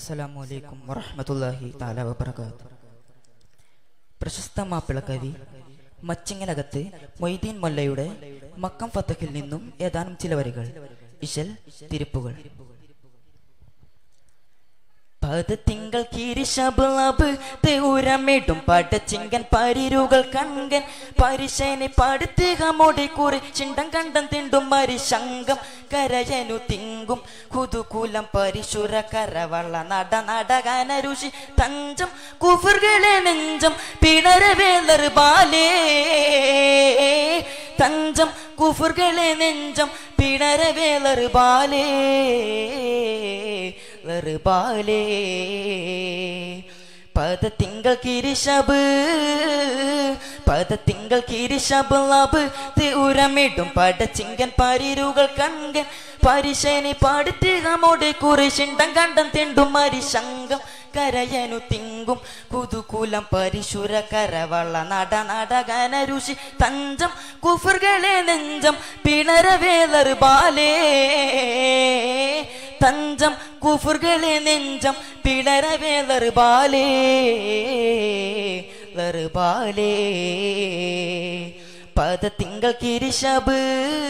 അസ്സലാമു അലൈക്കും വറഹ്മത്തുള്ളാഹി തആല വബറകാത്ത് പ്രശസ്ത മാപ്പിള കവി മച്ചിങ്ങനകത്ത് മൊയ്തീൻ മൊല്ലയുടെ മക്കം ഫത്തഹിൽ നിന്നും ഏതാനും ചില വരികൾ ഇശൽ തിരുപ്പുകൾ പദത്തിങ്കൾ കിരിശബ് തേരമിടും പടച്ചിങ്കൻ പരിരുകൾ കൺകൻ പരിശനെ പടുത്തുക മുടിക്കുറി ചിണ്ടം കണ്ടം തിണ്ടും മരിശങ്കം കരയനു തിങ്കും കുതുകുലം പരിശുര കരവള്ള നട നടകന രുഷി തഞ്ചം കുഫുർകളെ നെഞ്ചം പിണരവേലർ ബാലേ തഞ്ചം കുഫുർകളെ നെഞ്ചം പിണരവേലർ ബാലേ വെറുപാലേ പദത്തിങ്കൾ കിരിശബ് പദത്തിങ്കൾ കിരിശബ് ലബ് ഉരമിടും പടച്ചിങ്കൻ പരിരുകൾ കൺകൻ പരിശനെ പാടുത്തുക മോടെ കുറിശിണ്ടം കണ്ടം തിണ്ടും മരിശങ്കം കരയനു തിങ്കും കുതുകുലം പരിശുര കരവള്ള നട നടകന രുഷി തഞ്ചം കുഫുർകളെ നെഞ്ചം പിണരവേലർ ബാലേ തഞ്ചം കുഫുർകളെ നെഞ്ചം പിളരവേ വെറുപാലേ വെറുപാലേ പദത്തിങ്കൾ കിരിശബ്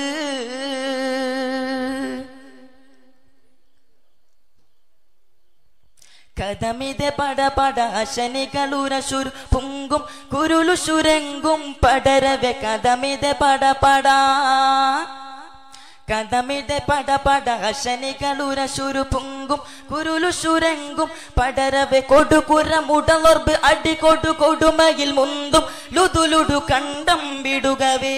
കഥമിതെ പട പട ശനികളുരശുർ പുങ്കും കുരുലു ശുരങ്കും പടരവെ കഥമിതെ പട പടാ കഥമിടെ പട പട ശനികളുര ശുരു പുങ്കും കുരുലു ശുരങ്കും പടരവെ കൊടുകുരം ഉടലൊർബ് അടി കൊടു കൊടുമയിൽ മുന്തും ലുതുലുടു കണ്ടം വിടുകവേ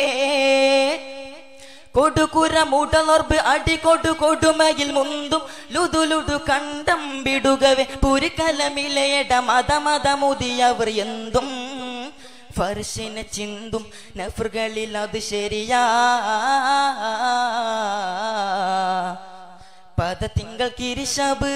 കൊടുകുരം ഉടലൊർബ് അടി കൊടു കൊടുമയിൽ മുന്തും ലുതുലുടു കണ്ടം വിടുകവേ പുരിക്കലമിലയട മത മതമുതിയവർ എന്തും ഫർഷിനെ ചിന്തും നഫറുകളിൽ അത് ശരിയാ പദത്തിങ്കൾ കിരിശബ്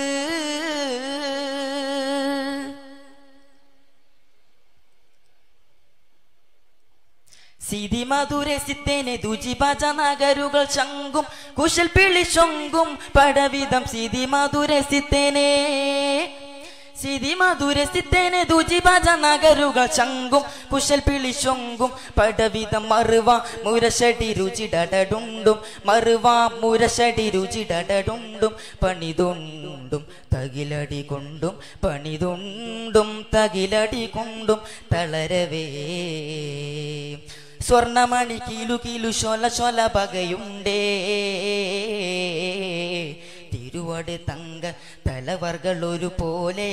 സിതി മധുരസിത്തേനെ ദുജിബജ നഗരുകൾ ശങ്കും കുശൽ പിളി ശൊങ്കും പടവിധം സിതി മധുരസിത്തേനെ സിതി മധുരസിത്തേനെ ദുജിബജ നഗരുകൾ ശങ്കും കുശൽ പിളി ശൊങ്കും പടവിധം മറുവ മുരശടി രുചിടടുണ്ടും മറുവ മുരശടി രുചിടടുണ്ടും പണിതുണ്ടും തകിലടി കൊണ്ടും പണിതുണ്ടും തകിലടി കൊണ്ടും തളരവേ സ്വർണമണി കീലു കീലു ശോല ശോല പകയുണ്ടേ തിരുവട് തങ്ക തലവർകൾ ഒരു പോലെ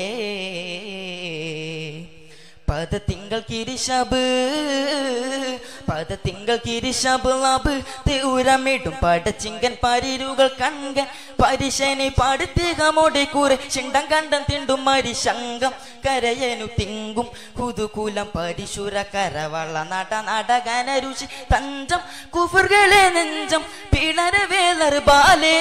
പദത്തിങ്കൾ കിരിശബ് പദത്തിങ്കൾ കിരിശബ് ലബ് ഉരമിടും പടച്ചിങ്കൻ പരിരുകൾ കൺകൻ പരിശനെ പാടുത്തുക മോടെ കൂറെ ചിണ്ടം കണ്ടം തിണ്ടും മരിശങ്കം കരയനു തിങ്കും കുതുകുലം പരിശുര കരവള്ള നട നടകന രുചി തഞ്ചം കുഫുർകളെ നെഞ്ചം പിളരവേലർ ബാലേ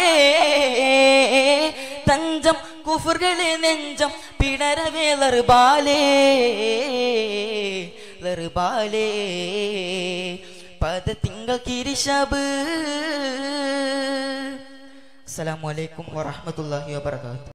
തഞ്ചം കുഫുർകളെ നെഞ്ചം പിണരവേലർ ബാലേ വെറുപാലേ പദത്തിങ്കൾ കിരിശബ് അസ്സലാമു അലൈക്കും വറഹ്മത്തുള്ളാഹി വബറകാതുഹു